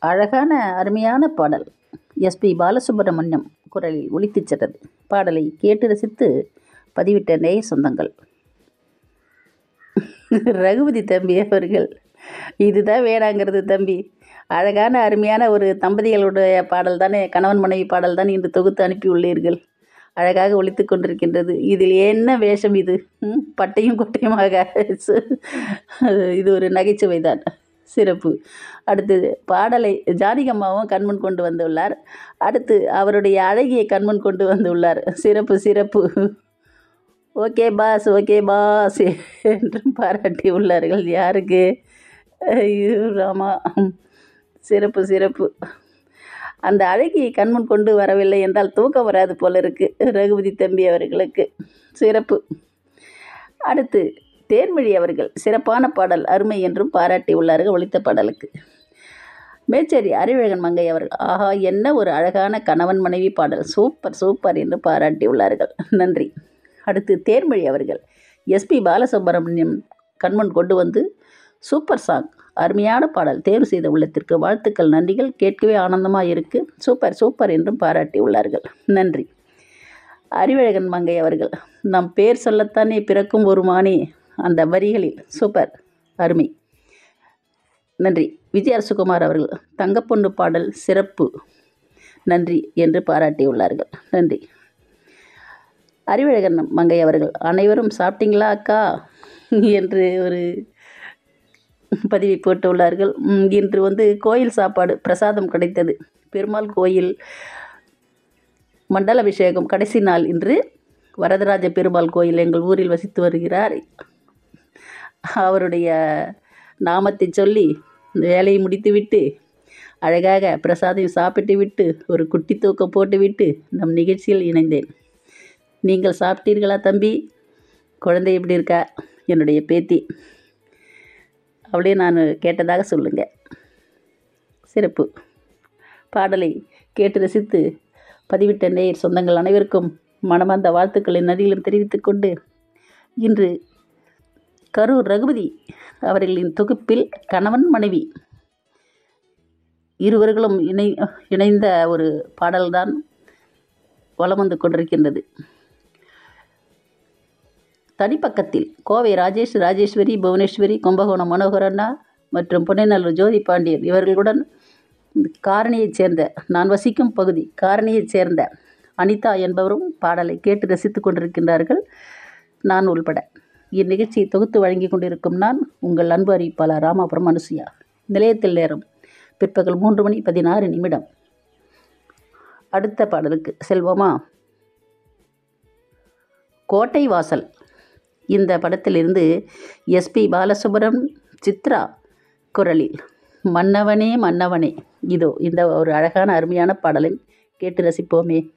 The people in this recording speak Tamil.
அழகான அருமையான பாடல் எஸ்பி பாலசுப்ரமணியம் குரலில் ஒலித்துச் சென்றது பாடலை கேட்டு ரசித்து பதிவிட்ட நேய சொந்தங்கள் ரகுபதி தம்பி அவர்கள் இதுதான் வேணாங்கிறது தம்பி அழகான அருமையான ஒரு தம்பதிகளுடைய பாடல் தானே கணவன் மனைவி பாடல் தான் இன்று தொகுத்து அனுப்பியுள்ளீர்கள் அழகாக ஒலித்து கொண்டிருக்கின்றது இதில் என்ன வேஷம் இது ம், பட்டையும் கொட்டையுமாக சு- இது ஒரு நகைச்சுவை தான் சிறப்பு அடுத்தது பாடலை ஜானகம்மாவும் கண்முன் கொண்டு வந்துள்ளார் அடுத்து அவருடைய அழகியை கண்முன் கொண்டு வந்துள்ளார் சிறப்பு சிறப்பு ஓகே பாஸ் ஓகே பாஸ் என்றும் பாராட்டி உள்ளார்கள் யாருக்கு ஐயோ ராமா சிறப்பு சிறப்பு அந்த அழகியை கண்முன் கொண்டு வரவில்லை என்றால் தூக்கம் வராது போல இருக்கு ரகுபதி தம்பி அவர்களுக்கு சிறப்பு அடுத்து தேன்மொழி அவர்கள் சிறப்பான பாடல் அருமை என்றும் பாராட்டி உள்ளார்கள் ஒலித்த பாடலுக்கு மேச்சேரி அறிவழகன் மங்கை அவர்கள் ஆஹா என்ன ஒரு அழகான கணவன் மனைவி பாடல் சூப்பர் சூப்பர் என்று பாராட்டி உள்ளார்கள் நன்றி அடுத்து தேன்மொழி அவர்கள் எஸ்பி பாலசுப்ரமணியம் கண்மன் கொண்டு வந்து சூப்பர் சாங் அருமையான பாடல் தேர்வு செய்த உள்ளத்திற்கு வாழ்த்துக்கள் நன்றிகள் கேட்கவே ஆனந்தமாக இருக்கு சூப்பர் சூப்பர் என்றும் பாராட்டி உள்ளார்கள் நன்றி அறிவழகன் மங்கை அவர்கள் நம் பேர் சொல்லத்தானே பிறக்கும் ஒரு மானே அந்த வரிகளில் சூப்பர் அருமை நன்றி விஜய் அரசுகுமார் அவர்கள் தங்கப்பொண்ணு பாடல் சிறப்பு நன்றி என்று பாராட்டியுள்ளார்கள் நன்றி அறிவழகன் மங்கை அவர்கள் அனைவரும் சாப்பிட்டீங்களா அக்கா என்று ஒரு பதிவை போட்டுள்ளார்கள் ம், இன்று வந்து கோயில் சாப்பாடு பிரசாதம் கிடைத்தது பெருமாள் கோயில் மண்டல அபிஷேகம் கடைசி நாள் இன்று வரதராஜ பெருமாள் கோயில் எங்கள் ஊரில் வசித்து வருகிறார் அவருடைய நாமத்தை சொல்லி வேலையை முடித்துவிட்டு அழகாக பிரசாதம் சாப்பிட்டு விட்டு ஒரு குட்டி தூக்கம் போட்டுவிட்டு நம் நிகழ்ச்சியில் இணைந்தேன் நீங்கள் சாப்பிட்டீர்களா தம்பி குழந்தை எப்படி இருக்கா என்னுடைய பேத்தி அப்படியே நான் கேட்டதாக சொல்லுங்க சிறப்பு பாடலை கேட்டு ரசித்து பதிவிட்ட நேயர் சொந்தங்கள் அனைவருக்கும் மனமார்ந்த வாழ்த்துக்களை நதியிலும் தெரிவித்துக் கொண்டு இன்று கரூர் ரகுபதி அவர்களின் தொகுப்பில் கணவன் மனைவி இருவர்களும் இணை இணைந்த ஒரு பாடல்தான் வலம் வந்து கொண்டிருக்கின்றது தனிப்பக்கத்தில் கோவை ராஜேஷ் ராஜேஸ்வரி புவனேஸ்வரி கும்பகோணம் மனோகரண்ணா மற்றும் புனேநல்லூர் ஜோதி பாண்டியன் இவர்களுடன் காரணியைச் சேர்ந்த நான் வசிக்கும் பகுதி காரணியைச் சேர்ந்த அனிதா என்பவரும் பாடலை கேட்டு ரசித்துக் கொண்டிருக்கின்றார்கள் நான் உள்பட இந்நிகழ்ச்சியை தொகுத்து வழங்கி கொண்டிருக்கும் நான் உங்கள் அன்பு அறிவிப்பாளர் ராமாபுரம் அனுசுயா நிலையத்தில் நேரம் பிற்பகல் மூன்று மணி பதினாறு நிமிடம் அடுத்த பாடலுக்கு செல்வோமா கோட்டை வாசல் இந்த படத்திலிருந்து எஸ்பி பாலசுப்ரம் சித்ரா குரலில் மன்னவனே மன்னவனே இதோ இந்த ஒரு அழகான அருமையான பாடலை கேட்டு ரசிப்போமே